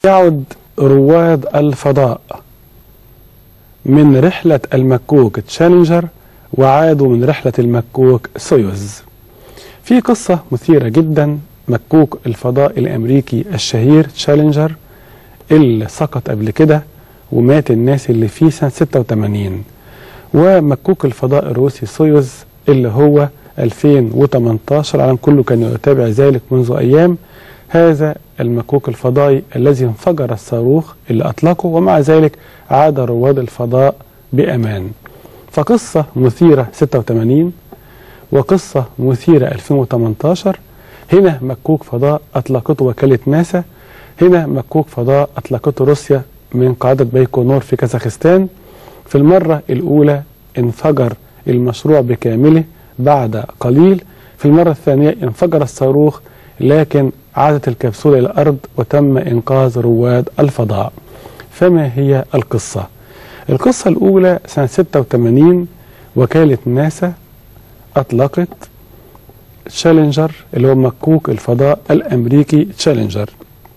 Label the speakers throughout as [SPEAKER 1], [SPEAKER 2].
[SPEAKER 1] يعد رواد الفضاء من رحلة المكوك تشالنجر وعادوا من رحلة المكوك سويوز في قصة مثيرة جدا مكوك الفضاء الأمريكي الشهير تشالنجر اللي سقط قبل كده ومات الناس اللي فيه سنة 86 ومكوك الفضاء الروسي سويوز اللي هو 2018 العالم كله كان يتابع ذلك منذ أيام هذا المكوك الفضائي الذي انفجر الصاروخ اللي أطلقه ومع ذلك عاد رواد الفضاء بأمان فقصة مثيرة 86 وقصة مثيرة 2018 هنا مكوك فضاء أطلقته وكالة ناسا هنا مكوك فضاء أطلقته روسيا من قاعدة بايكونور في كازاخستان في المرة الأولى انفجر المشروع بكامله بعد قليل في المرة الثانية انفجر الصاروخ لكن عادت الكبسولة إلى الأرض وتم إنقاذ رواد الفضاء فما هي القصة؟ القصة الأولى سنة 86 وكالة ناسا أطلقت تشالنجر اللي هو مكوك الفضاء الأمريكي تشالنجر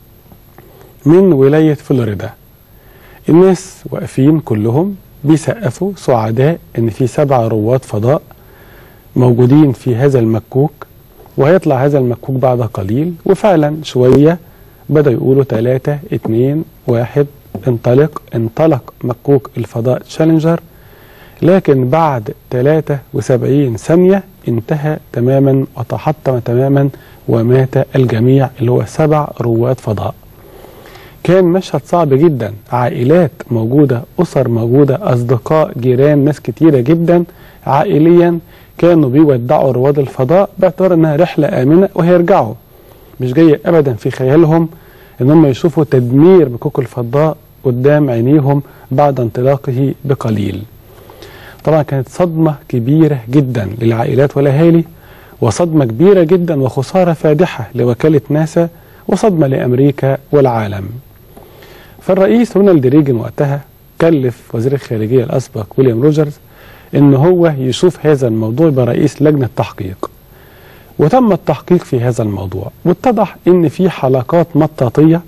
[SPEAKER 1] من ولاية فلوريدا الناس واقفين كلهم بيسقفوا سعداء ان في سبع رواد فضاء موجودين في هذا المكوك وهيطلع هذا المكوك بعد قليل وفعلا شوية بدأوا يقولوا ثلاثة اتنين واحد انطلق انطلق مكوك الفضاء تشالنجر لكن بعد 73 ثانية انتهى تماما وتحطم تماما ومات الجميع اللي هو سبع رواد فضاء كان مشهد صعب جدا عائلات موجودة أسر موجودة أصدقاء جيران ناس كتيرة جدا عائليا كانوا بيودعوا رواد الفضاء باعتبار انها رحلة آمنة وهيرجعوا مش جاية أبدا في خيالهم ان هم يشوفوا تدمير مكوك الفضاء قدام عينيهم بعد انطلاقه بقليل طبعا كانت صدمة كبيرة جدا للعائلات والأهالي وصدمة كبيرة جدا وخسارة فادحة لوكالة ناسا وصدمة لأمريكا والعالم فالرئيس رونالد ريجن وقتها كلف وزير الخارجية الأسبق ويليام روجرز ان هو يشوف هذا الموضوع برئيس لجنة تحقيق وتم التحقيق في هذا الموضوع واتضح ان في حلقات مطاطية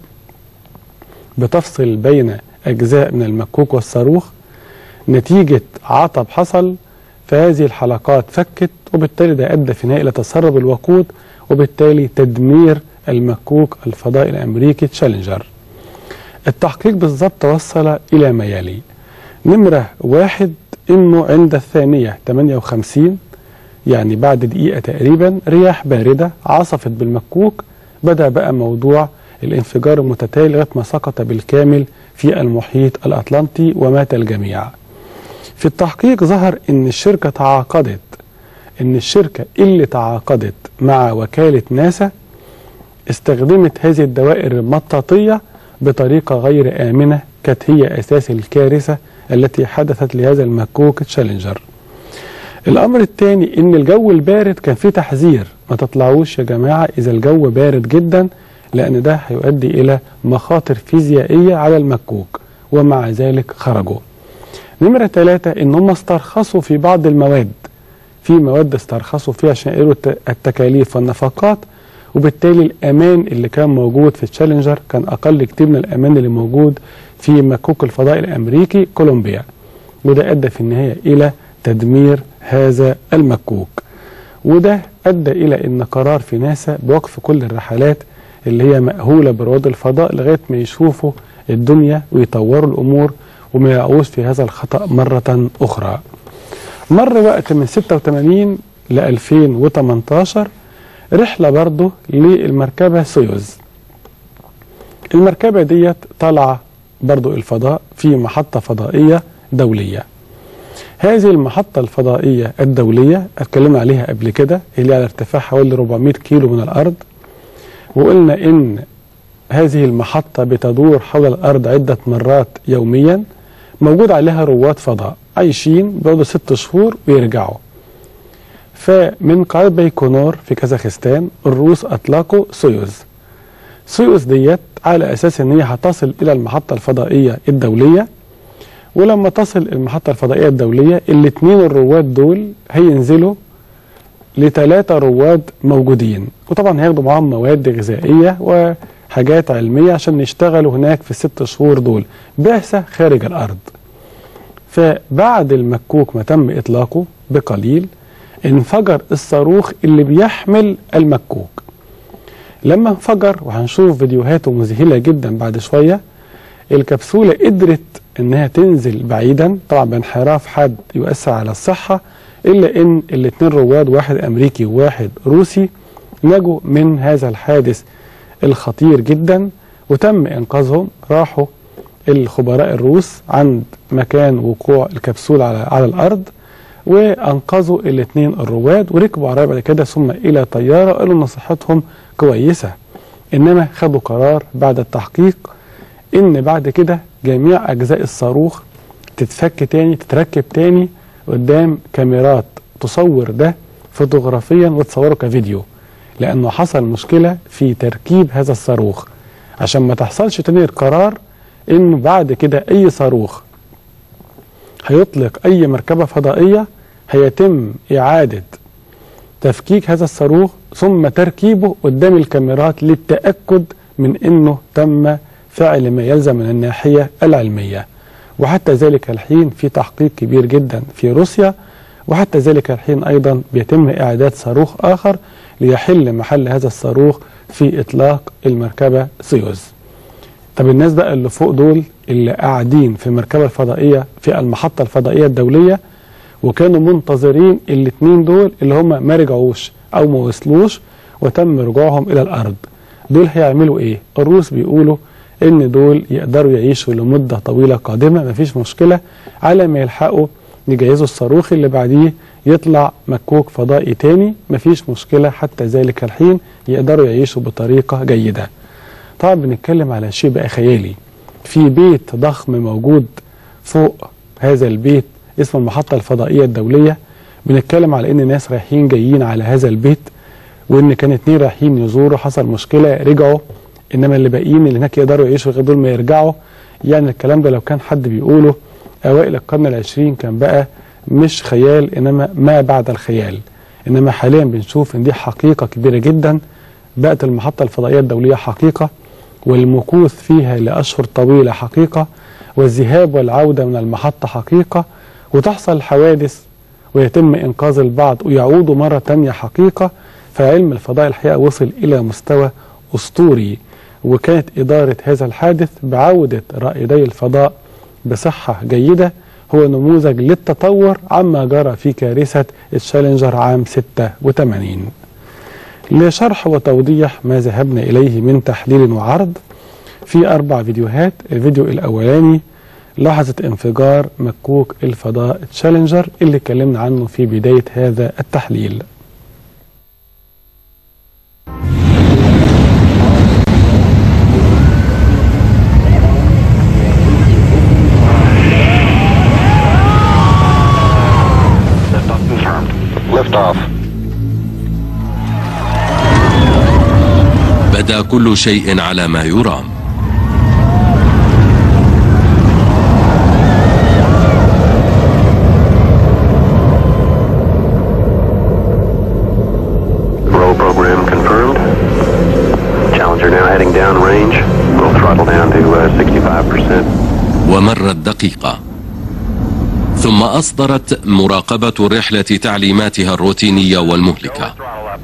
[SPEAKER 1] بتفصل بين اجزاء من المكوك والصاروخ نتيجة عطب حصل فهذه الحلقات فكت وبالتالي ده ادى في النهايه الى تسرب الوقود وبالتالي تدمير المكوك الفضائي الامريكي تشالنجر التحقيق بالضبط وصل الى ما يلي نمرة واحد انه عند الثانية 58 يعني بعد دقيقة تقريبا رياح باردة عصفت بالمكوك بدأ بقى موضوع الانفجار المتتالي لغاية ما سقط بالكامل في المحيط الأطلنطي ومات الجميع في التحقيق ظهر ان الشركة تعاقدت ان الشركة اللي تعاقدت مع وكالة ناسا استخدمت هذه الدوائر المطاطية بطريقة غير آمنة كانت هي أساس الكارثة التي حدثت لهذا المكوك تشالنجر الأمر الثاني إن الجو البارد كان فيه تحذير ما تطلعوش يا جماعة إذا الجو بارد جدا لأن ده هيؤدي إلى مخاطر فيزيائية على المكوك ومع ذلك خرجوا نمرة ثلاثة إن هم استرخصوا في بعض المواد في مواد استرخصوا فيها عشان يقلوا التكاليف والنفقات وبالتالي الأمان اللي كان موجود في تشالنجر كان أقل كتير من الأمان اللي موجود في مكوك الفضاء الأمريكي كولومبيا وده أدى في النهاية إلى تدمير هذا المكوك وده أدى إلى أن قرار في ناسا بوقف كل الرحلات اللي هي مأهولة برواد الفضاء لغاية ما يشوفوا الدنيا ويطوروا الأمور وما يقعوش في هذا الخطأ مرة أخرى مر وقت من 86 ل 2018 رحلة برضه للمركبة سويوز المركبة ديت طالعة برضه الفضاء في محطة فضائية دولية هذه المحطة الفضائية الدولية اتكلمنا عليها قبل كده اللي على ارتفاع حوالي 400 كيلو من الأرض وقلنا إن هذه المحطة بتدور حول الأرض عدة مرات يوميا موجود عليها رواد فضاء عايشين بيقعدوا ست شهور ويرجعوا فمن قاعدة بايكونور في كازاخستان الروس أطلقوا سويوز سويوز ديت على أساس إن هي هتصل إلى المحطة الفضائية الدولية ولما تصل المحطة الفضائية الدولية الاثنين الرواد دول هينزلوا لثلاثة رواد موجودين وطبعا هياخدوا معاهم مواد غذائية حاجات علمية عشان يشتغلوا هناك في الست شهور دول بعثة خارج الأرض فبعد المكوك ما تم إطلاقه بقليل انفجر الصاروخ اللي بيحمل المكوك لما انفجر وهنشوف فيديوهاته مذهلة جدا بعد شوية الكبسولة قدرت انها تنزل بعيدا طبعا بانحراف حد يؤثر على الصحة الا ان الاتنين رواد واحد امريكي وواحد روسي نجوا من هذا الحادث الخطير جدا وتم انقاذهم راحوا الخبراء الروس عند مكان وقوع الكبسولة على, على الارض وانقذوا الاثنين الرواد وركبوا عربية بعد كده ثم الى طيارة قالوا ان صحتهم كويسة انما خدوا قرار بعد التحقيق ان بعد كده جميع اجزاء الصاروخ تتفك تاني تتركب تاني قدام كاميرات تصور ده فوتوغرافيا وتصوره كفيديو لانه حصل مشكله في تركيب هذا الصاروخ عشان ما تحصلش تاني القرار انه بعد كده اي صاروخ هيطلق اي مركبه فضائيه هيتم اعاده تفكيك هذا الصاروخ ثم تركيبه قدام الكاميرات للتاكد من انه تم فعل ما يلزم من الناحيه العلميه وحتى ذلك الحين في تحقيق كبير جدا في روسيا وحتى ذلك الحين ايضا بيتم اعداد صاروخ اخر ليحل محل هذا الصاروخ في اطلاق المركبه سيوز. طب الناس بقى اللي فوق دول اللي قاعدين في المركبه الفضائيه في المحطه الفضائيه الدوليه وكانوا منتظرين الاثنين دول اللي هم ما رجعوش او ما وصلوش وتم رجوعهم الى الارض. دول هيعملوا ايه؟ الروس بيقولوا ان دول يقدروا يعيشوا لمده طويله قادمه مفيش مشكله على ما يلحقوا يجهزوا الصاروخ اللي بعديه يطلع مكوك فضائي تاني مفيش مشكله حتى ذلك الحين يقدروا يعيشوا بطريقه جيده. طبعا بنتكلم على شيء بقى خيالي. في بيت ضخم موجود فوق هذا البيت اسمه المحطه الفضائيه الدوليه بنتكلم على ان ناس رايحين جايين على هذا البيت وان كان اتنين رايحين يزوروا حصل مشكله رجعوا انما اللي باقيين اللي هناك يقدروا يعيشوا غير دول ما يرجعوا يعني الكلام ده لو كان حد بيقوله اوائل القرن العشرين كان بقى مش خيال انما ما بعد الخيال انما حاليا بنشوف ان دي حقيقه كبيره جدا بقت المحطه الفضائيه الدوليه حقيقه والمكوث فيها لاشهر طويله حقيقه والذهاب والعوده من المحطه حقيقه وتحصل حوادث ويتم انقاذ البعض ويعودوا مره تانية حقيقه فعلم الفضاء الحقيقه وصل الى مستوى اسطوري وكانت إدارة هذا الحادث بعودة رائدي الفضاء بصحة جيدة هو نموذج للتطور عما جرى في كارثة التشالنجر عام 86 لشرح وتوضيح ما ذهبنا إليه من تحليل وعرض في أربع فيديوهات الفيديو الأولاني لحظة انفجار مكوك الفضاء تشالنجر اللي اتكلمنا عنه في بداية هذا التحليل
[SPEAKER 2] Liftoff.
[SPEAKER 3] بدا كل شيء على ما يرام
[SPEAKER 2] Roll program confirmed. Challenger now heading down range. We'll throttle down to uh, 65%.
[SPEAKER 3] ومرت دقيقة ثم أصدرت مراقبة الرحلة تعليماتها الروتينية والمهلكة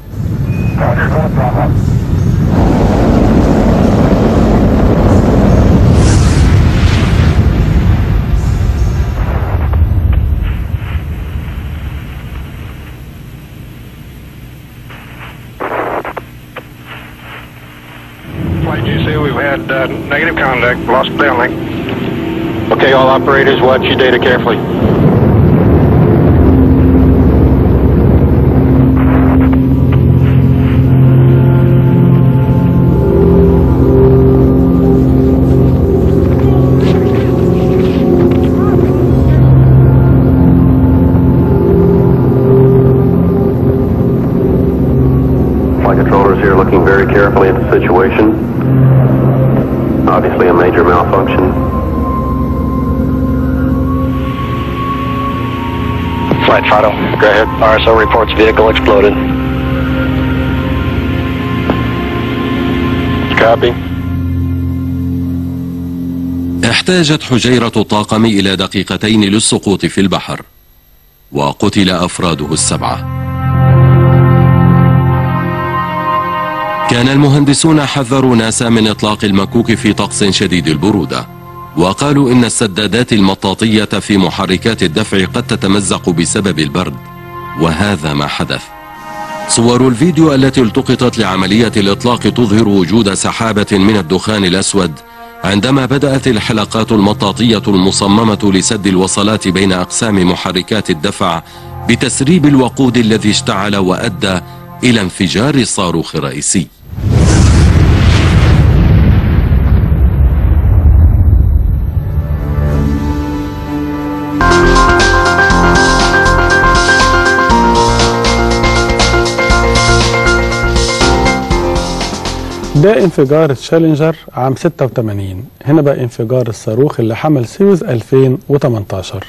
[SPEAKER 4] Flight GC, we've had uh, negative contact, lost downlink.
[SPEAKER 2] Okay, all operators, watch your data carefully. Flight controllers here looking very carefully at the situation. Obviously a major malfunction.
[SPEAKER 4] Flight throttle.
[SPEAKER 2] Go ahead.
[SPEAKER 4] RSO reports vehicle exploded.
[SPEAKER 2] Copy.
[SPEAKER 3] احتاجت حجيرة الطاقم إلى دقيقتين للسقوط في البحر وقتل أفراده السبعة كان المهندسون حذروا ناسا من إطلاق المكوك في طقس شديد البرودة وقالوا إن السدادات المطاطية في محركات الدفع قد تتمزق بسبب البرد وهذا ما حدث صور الفيديو التي التقطت لعملية الإطلاق تظهر وجود سحابة من الدخان الأسود عندما بدأت الحلقات المطاطية المصممة لسد الوصلات بين أقسام محركات الدفع بتسريب الوقود الذي اشتعل وأدى إلى انفجار الصاروخ الرئيسي
[SPEAKER 1] ده انفجار تشالنجر عام 86 هنا بقى انفجار الصاروخ اللي حمل سيوز 2018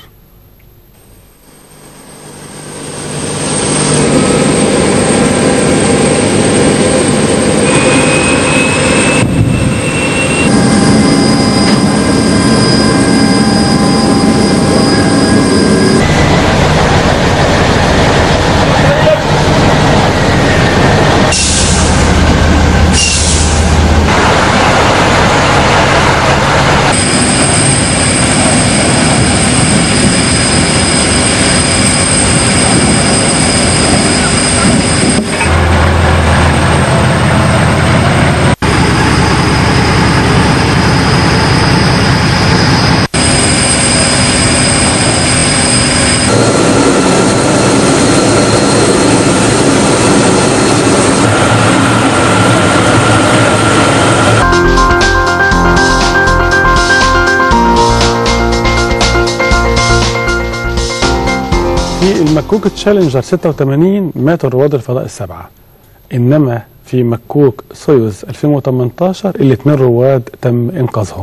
[SPEAKER 1] في المكوك تشالنجر 86 ماتوا رواد الفضاء السبعة إنما في مكوك سويوز 2018 الاثنين رواد تم إنقاذهم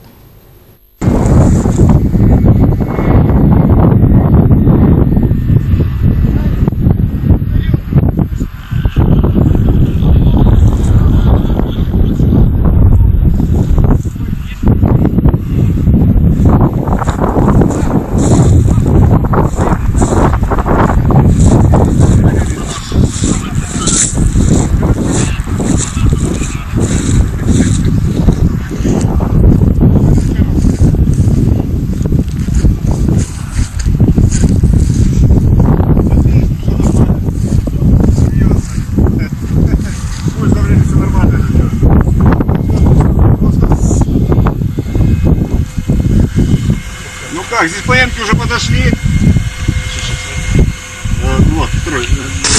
[SPEAKER 5] Ой, за время все нормально идет. Ну как, здесь ПМки уже подошли. Э, Вот, второй.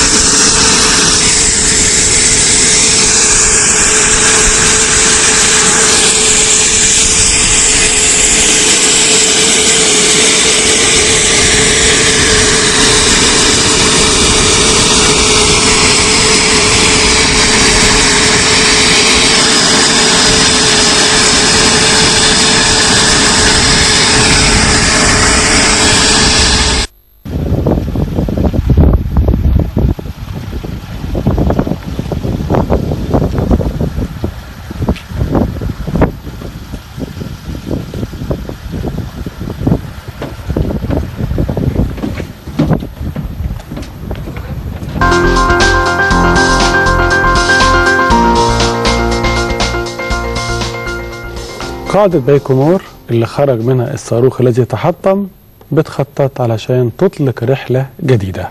[SPEAKER 1] قاعدة بيكونور اللي خرج منها الصاروخ الذي تحطم بتخطط علشان تطلق رحلة جديدة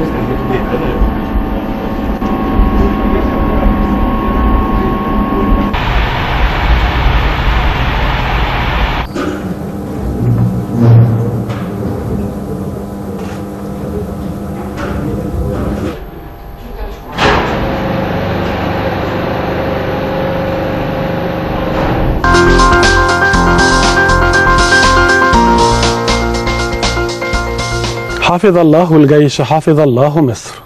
[SPEAKER 1] حفظ الله الجيش حفظ الله مصر